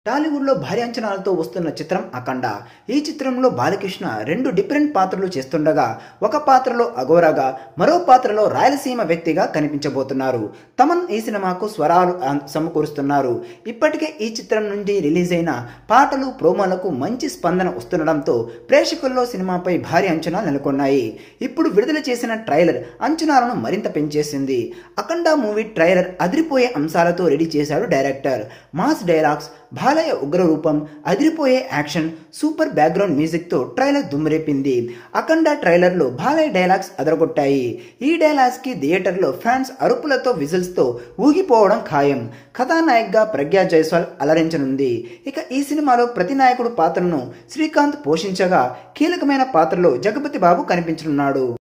టాలీవుడ్లో భారీ అంచనాలతో వస్తున్న చిత్రం అఖండ ఈ చిత్రంలో బాలకృష్ణ రెండు డిఫరెంట్ పాత్రలు చేస్తుండగా ఒక పాత్రలో అఘోరాగా మరో పాత్రలో రాయలసీమ వ్యక్తిగా కనిపించబోతున్నారు తమన్ ఈ సినిమాకు స్వరాలు అం- సమకూరుస్తున్నారు ఇప్పటికే ఈ చిత్రం నుండి రిలీజ్ అయిన పాటలు ప్రోమోలకు మంచి స్పందన వస్తుండడంతో ప్రేక్షకుల్లో సినిమాపై భారీ అంచనాలు నెలకొన్నాయి ఇప్పుడు విడుదల చేసిన ట్రైలర్ అంచనాలను మరింత పెంచేసింది అఖండ మూవీ ట్రైలర్ అదిరిపోయే అంశాలతో రెడీ చేశాడు డైరెక్టర్ మాస్ డైలాగ్స్ బాలయ్య ఉగ్ర రూపం అదిరిపోయే యాక్షన్ సూపర్ బ్యాక్గ్రౌండ్ మ్యూజిక్తో ట్రైలర్ దుమ్మురేపింది అఖండ ట్రైలర్లో బాలయ్య డైలాగ్స్ అదరగొట్టాయి ఈ డైలాగ్స్కి థియేటర్లో ఫ్యాన్స్ అరుపులతో విజిల్స్తో ఊగిపోవడం ఖాయం కథానాయక్గా ప్రజ్ఞా జైస్వాల్ అలరించనుంది ఇక ఈ సినిమాలో ప్రతి నాయకుడు పాత్రను శ్రీకాంత్ పోషించగా కీలకమైన పాత్రలో జగపతి బాబు కనిపించనున్నాడు